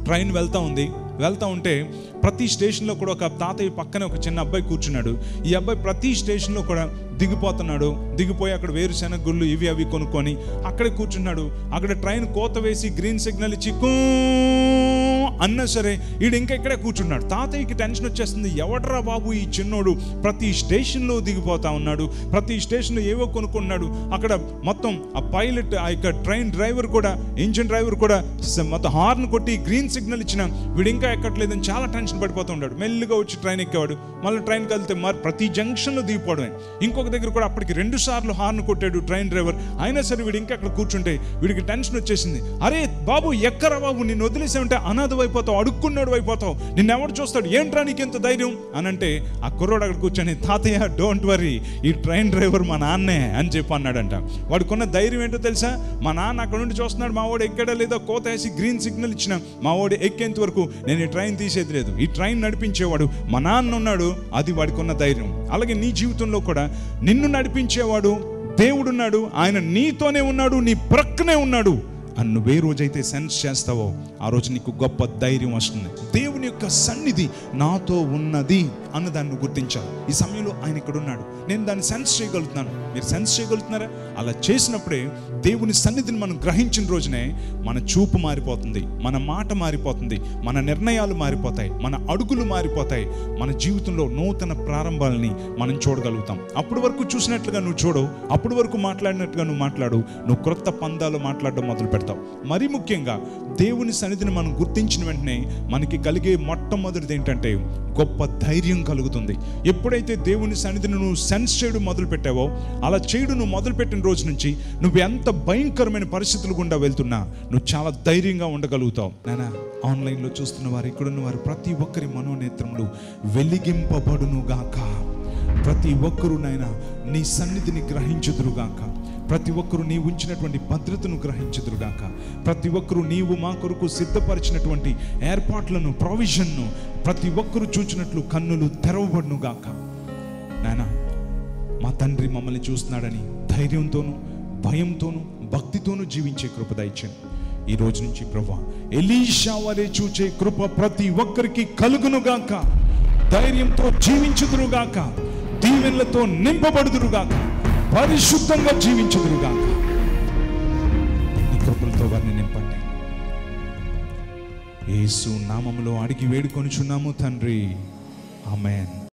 train వెళ్తా ఉంది వెళ్తా ఉంటే ప్రతి స్టేషన్లో కూడా ఒక తాతయ్య పక్కనే ఒక చిన్న అబ్బాయి కూర్చున్నాడు ఈ అబ్బాయి ప్రతి స్టేషన్లో కూడా దిగిపోతున్నాడు దిగిపోయి అక్కడ వేరుశెనగ గుళ్ళు ఇవి అవి కొనుక్కొని అక్కడే కూర్చున్నాడు అక్కడ ట్రైన్ కోత వేసి గ్రీన్ సిగ్నల్ ఇచ్చి కూ అన్నా సరే ఈడు ఇంకా ఇక్కడే కూర్చున్నాడు తాతయ్యకి టెన్షన్ వచ్చేస్తుంది ఎవడ్రా బాబు ఈ చిన్నోడు ప్రతి స్టేషన్లో దిగిపోతా ఉన్నాడు ప్రతి స్టేషన్లో ఏవో కొనుక్కున్నాడు అక్కడ మొత్తం ఆ పైలట్ ఆ యొక్క ట్రైన్ డ్రైవర్ కూడా ఇంజిన్ డ్రైవర్ కూడా స- మొత్తం హార్న్ కొట్టి గ్రీన్ సిగ్నల్ ఇచ్చిన వీడు ఇంకా ఎక్కట్లేదని చాలా టెన్షన్ పడిపోతూ ఉన్నాడు మెల్లిగా వచ్చి ట్రైన్ ఎక్కేవాడు మళ్ళీ ట్రైన్ కలితే మరి ప్రతి జంక్షన్లో దిగిపోవడమే ఇంకొక దగ్గర కూడా అప్పటికి రెండు సార్లు హార్న్ కొట్టాడు ట్రైన్ డ్రైవర్ అయినా సరే వీడు ఇంకా అక్కడ కూర్చుంటే వీడికి టెన్షన్ వచ్చేసింది అరే బాబు ఎక్కరా బాబు నిన్ను వదిలేసామంటే అనాథ అయిపోతావు అడుక్కున్నాడు అయిపోతావు నిన్ను ఎవడు చూస్తాడు ఏంట్రా నీకు ఎంత ధైర్యం అని అంటే ఆ కుర్రోడు అక్కడ కూర్చొని తాతయ్య డోంట్ వరీ ఈ ట్రైన్ డ్రైవర్ మా నాన్నే అని చెప్పి అన్నాడంట వాడికున్న ధైర్యం ఏంటో తెలుసా మా నాన్న అక్కడ నుండి చూస్తున్నాడు మా వాడు ఎక్కడా లేదో కోత వేసి గ్రీన్ సిగ్నల్ ఇచ్చిన మా వాడు ఎక్కేంత వరకు నేను ఈ ట్రైన్ తీసేది లేదు ఈ ట్రైన్ నడిపించేవాడు మా నాన్న ఉన్నాడు అది వాడికి ఉన్న ధైర్యం అలాగే నీ జీవితంలో కూడా నిన్ను నడిపించేవాడు దేవుడున్నాడు ఆయన నీతోనే ఉన్నాడు నీ ప్రక్కనే ఉన్నాడు అని నువ్వే రోజైతే సెన్స్ చేస్తావో ఆ రోజు నీకు గొప్ప ధైర్యం వస్తుంది దేవుని యొక్క సన్నిధి నాతో ఉన్నది అన్న దాన్ని నువ్వు గుర్తించాలి ఈ సమయంలో ఆయన ఇక్కడ ఉన్నాడు నేను దాన్ని సెన్స్ చేయగలుగుతున్నాను మీరు సెన్స్ చేయగలుగుతున్నారా అలా చేసినప్పుడే దేవుని సన్నిధిని మనం గ్రహించిన రోజునే మన చూపు మారిపోతుంది మన మాట మారిపోతుంది మన నిర్ణయాలు మారిపోతాయి మన అడుగులు మారిపోతాయి మన జీవితంలో నూతన ప్రారంభాలని మనం చూడగలుగుతాం అప్పటి వరకు చూసినట్లుగా నువ్వు చూడవు అప్పటి వరకు మాట్లాడినట్టుగా నువ్వు మాట్లాడు నువ్వు క్రొత్త పందాలు మాట్లాడడం మొదలు పెడతావు మరీ ముఖ్యంగా దేవుని సన్నిధిని మనం గుర్తించిన వెంటనే మనకి కలిగే మొట్టమొదటిది ఏంటంటే గొప్ప ధైర్యం కలుగుతుంది ఎప్పుడైతే దేవుని సన్నిధిని నువ్వు సెన్స్ చేయడం మొదలు పెట్టావో అలా చేయడం నువ్వు మొదలుపెట్టిన రోజు నుంచి నువ్వు ఎంత భయంకరమైన పరిస్థితులు గుండా వెళ్తున్నా నువ్వు చాలా ధైర్యంగా ఉండగలుగుతావు నానా ఆన్లైన్లో చూస్తున్న వారు ఇక్కడున్న వారు ప్రతి ఒక్కరి మనోనేత్రములు వెలిగింపబడును గాక ప్రతి ఒక్కరూ నాయన నీ సన్నిధిని గ్రహించుదురుగాక ప్రతి ఒక్కరూ నీ ఉంచినటువంటి భద్రతను గ్రహించుదురుగాక ప్రతి ఒక్కరూ నీవు మా కొరకు సిద్ధపరిచినటువంటి ఏర్పాట్లను ప్రొవిజన్ను ప్రతి ఒక్కరూ చూచినట్లు కన్నులు తెరవబడును గాక నాయన మా తండ్రి మమ్మల్ని చూస్తున్నాడని ధైర్యంతోనూ భయంతోనూ భక్తితోనూ జీవించే కృప దయచేయండి ఈ రోజు నుంచి ప్రభా ఎలీషా వలె చూచే కృప ప్రతి ఒక్కరికి కలుగునుగాక ధైర్యంతో జీవించుదురుగాక దీవెనలతో నింపబడుదురుగాక పరిశుద్ధంగా జీవించుదురుగాక నీ కృపలతో వారిని నింపండి యేసు నామములో అడిగి వేడుకొనుచున్నాము తండ్రి ఆమెన్